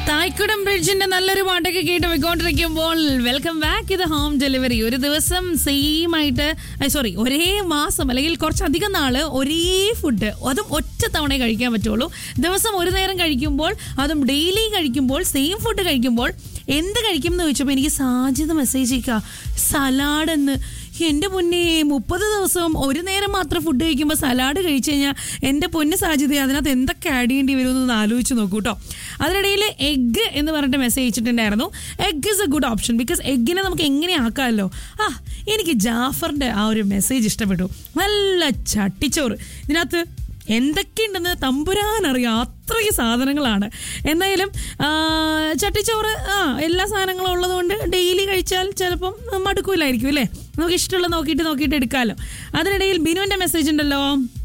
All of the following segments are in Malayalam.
തായ്ക്കുടം ബ്രിഡ്ജിന്റെ നല്ലൊരു പാട്ടൊക്കെ കേട്ട് പോയിക്കൊണ്ടിരിക്കുമ്പോൾ വെൽക്കം ബാക്ക് ഇത് ഹോം ഡെലിവറി ഒരു ദിവസം സെയിം ആയിട്ട് സോറി ഒരേ മാസം അല്ലെങ്കിൽ കുറച്ചധികം നാള് ഒരേ ഫുഡ് അതും ഒറ്റ തവണ കഴിക്കാൻ പറ്റുള്ളൂ ദിവസം ഒരു നേരം കഴിക്കുമ്പോൾ അതും ഡെയിലി കഴിക്കുമ്പോൾ സെയിം ഫുഡ് കഴിക്കുമ്പോൾ എന്ത് കഴിക്കും എന്ന് ചോദിച്ചപ്പോൾ എനിക്ക് സാധ്യത മെസ്സേജ് അയക്കുക സലാഡ് എന്ന് എൻ്റെ പൊന്നെ മുപ്പത് ദിവസവും ഒരു നേരം മാത്രം ഫുഡ് കഴിക്കുമ്പോൾ സലാഡ് കഴിച്ചു കഴിഞ്ഞാൽ എൻ്റെ പൊന്ന് സാധ്യത അതിനകത്ത് എന്തൊക്കെ ആഡ് ചെയ്യേണ്ടി വരുമെന്ന് ആലോചിച്ച് നോക്കൂ കേട്ടോ അതിനിടയിൽ എഗ്ഗ് എന്ന് പറഞ്ഞിട്ട് മെസ്സേജ് അയച്ചിട്ടുണ്ടായിരുന്നു egg is a good option because എഗ്ഗിനെ നമുക്ക് എങ്ങനെ ആക്കാമല്ലോ ആ എനിക്ക് ജാഫറിൻ്റെ ആ ഒരു മെസ്സേജ് ഇഷ്ടപ്പെട്ടു നല്ല ചട്ടിച്ചോറ് ഇതിനകത്ത് എന്തൊക്കെയുണ്ടെന്ന് തമ്പുരാൻ അറിയാം അത്രയ്ക്ക് സാധനങ്ങളാണ് എന്തായാലും ആ, ചട്ടിച്ചോറ് ആ എല്ലാ സാധനങ്ങളും ഉള്ളതുകൊണ്ട് ഡെയിലി കഴിച്ചാൽ ചിലപ്പം മടുക്കൂലായിരിക്കും അല്ലേ നമുക്ക് ഇഷ്ടമുള്ള നോക്കിയിട്ട് നോക്കിയിട്ട് എടുക്കാമല്ലോ അതിനിടയിൽ ബിനുവിൻ്റെ മെസ്സേജ് ഉണ്ടല്ലോ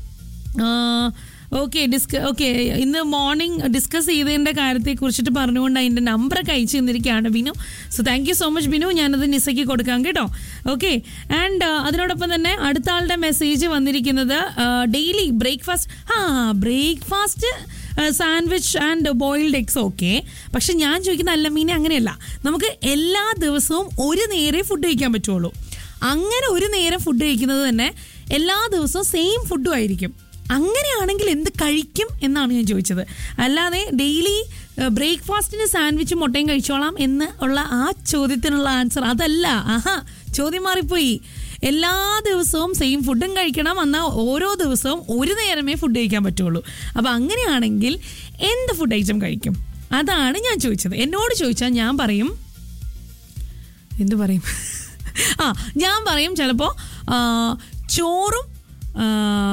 ഓക്കെ ഡിസ്ക ഓക്കെ ഇന്ന് മോർണിംഗ് ഡിസ്കസ് ചെയ്തതിൻ്റെ കാര്യത്തെ കുറിച്ചിട്ട് പറഞ്ഞുകൊണ്ട് അതിൻ്റെ നമ്പറൊക്കെ അയച്ചു തന്നിരിക്കുകയാണ് Binu so thank you so much Binu ഞാനത് നിസയ്ക്ക് കൊടുക്കാം കേട്ടോ ഓക്കെ ആൻഡ് അതിനോടൊപ്പം തന്നെ അടുത്ത ആളുടെ മെസ്സേജ് വന്നിരിക്കുന്നത് ഡെയിലി ബ്രേക്ക്ഫാസ്റ്റ് ആ breakfast sandwich and boiled eggs okay പക്ഷെ ഞാൻ ചോദിക്കുന്ന അല്ല മീനെ അങ്ങനെയല്ല നമുക്ക് എല്ലാ ദിവസവും ഒരു നേരെ ഫുഡ് കഴിക്കാൻ പറ്റുള്ളൂ അങ്ങനെ ഒരു നേരം ഫുഡ് കഴിക്കുന്നത് തന്നെ എല്ലാ ദിവസവും സെയിം ഫുഡും ആയിരിക്കും അങ്ങനെയാണെങ്കിൽ എന്ത് കഴിക്കും എന്നാണ് ഞാൻ ചോദിച്ചത് അല്ലാതെ ഡെയിലി ബ്രേക്ക്ഫാസ്റ്റിന് സാൻഡ്വിച്ചും മുട്ടയും കഴിച്ചോളാം എന്ന് ഉള്ള ആ ചോദ്യത്തിനുള്ള ആൻസർ അതല്ല ആഹാ ചോദ്യം മാറിപ്പോയി എല്ലാ ദിവസവും സെയിം ഫുഡും കഴിക്കണം എന്നാൽ ഓരോ ദിവസവും ഒരു നേരമേ ഫുഡ് കഴിക്കാൻ പറ്റുള്ളൂ അപ്പോൾ അങ്ങനെയാണെങ്കിൽ എന്ത് ഫുഡ് ഐറ്റം കഴിക്കും അതാണ് ഞാൻ ചോദിച്ചത് എന്നോട് ചോദിച്ചാൽ ഞാൻ പറയും എന്തു പറയും ആ ഞാൻ പറയും ചിലപ്പോൾ ചോറും ആ,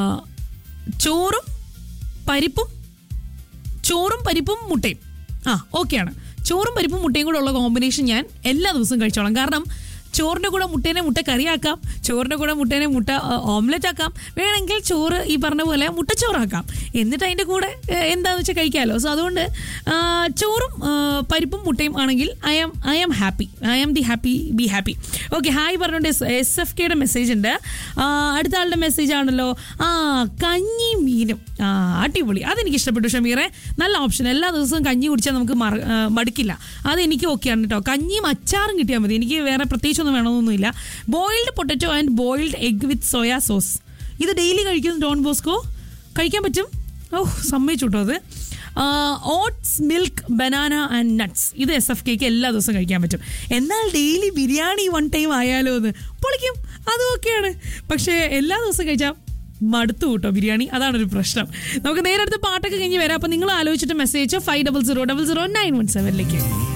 ചോറും പരിപ്പും ചോറും പരിപ്പും മുട്ടയും ആ ഓക്കെയാണ് ചോറും പരിപ്പും മുട്ടയും കൂടെ ഉള്ള കോമ്പിനേഷൻ ഞാൻ എല്ലാ ദിവസവും കഴിച്ചോളാം കാരണം ചോറിൻ്റെ കൂടെ മുട്ടേനെ മുട്ട കറിയാക്കാം ചോറിൻ്റെ കൂടെ മുട്ടേനെ മുട്ട ഓംലെറ്റ് ആക്കാം വേണമെങ്കിൽ ചോറ് ഈ പറഞ്ഞ പോലെ മുട്ടച്ചോറാക്കാം എന്നിട്ട് അതിൻ്റെ കൂടെ ഏഹ്, എന്താന്ന് വെച്ചാൽ കഴിക്കാമല്ലോ സോ അതുകൊണ്ട് ആ, ചോറും ആ, പരിപ്പും മുട്ടയും ആണെങ്കിൽ I am I am happy I am the happy be happy okay hi പറഞ്ഞുകൊണ്ട് എസ് എഫ് കെയുടെ മെസ്സേജ് ഉണ്ട് ആ, അടുത്ത ആളുടെ മെസ്സേജ് ആണല്ലോ ആ കഞ്ഞി മീനും ആ അടിപൊളി അതെനിക്ക് ഇഷ്ടപ്പെട്ടു ഷമീറെ നല്ല ഓപ്ഷൻ എല്ലാ ദിവസവും കഞ്ഞി കുടിച്ചാൽ നമുക്ക് മറ- ആ, മടുക്കില്ല അതെനിക്ക് ഓക്കെയാണ് കേട്ടോ കഞ്ഞിയും അച്ചാറും കിട്ടിയാൽ മതി എനിക്ക് വേറെ പ്രത്യേകിച്ചൊന്നും വേണമെന്നൊന്നുമില്ല boiled potato and boiled egg with soya sauce ഇത് ഡെയിലി കഴിക്കുന്നു ഡോൺ ബോസ്കോ കഴിക്കാൻ പറ്റും ഓ സമ്മതിച്ചു കേട്ടോ അത് oats milk banana and nuts ഇത് എസ് എഫ് കെക്ക് എല്ലാ ദിവസവും കഴിക്കാൻ പറ്റും എന്നാൽ ഡെയിലി ബിരിയാണി വൺ ടൈം ആയാലോ എന്ന് പൊളിക്കും അതും ഓക്കെയാണ് പക്ഷേ എല്ലാ ദിവസവും കഴിച്ചാൽ മടുത്തു കൂട്ടോ ബിരിയാണി അതാണ് ഒരു പ്രശ്നം നമുക്ക് നേരെ അടുത്ത് പാട്ടൊക്കെ കഴിഞ്ഞ് വരാം അപ്പം നിങ്ങൾ ആലോചിച്ചിട്ട് message five double zero double zero nine one സെവനിലേക്ക്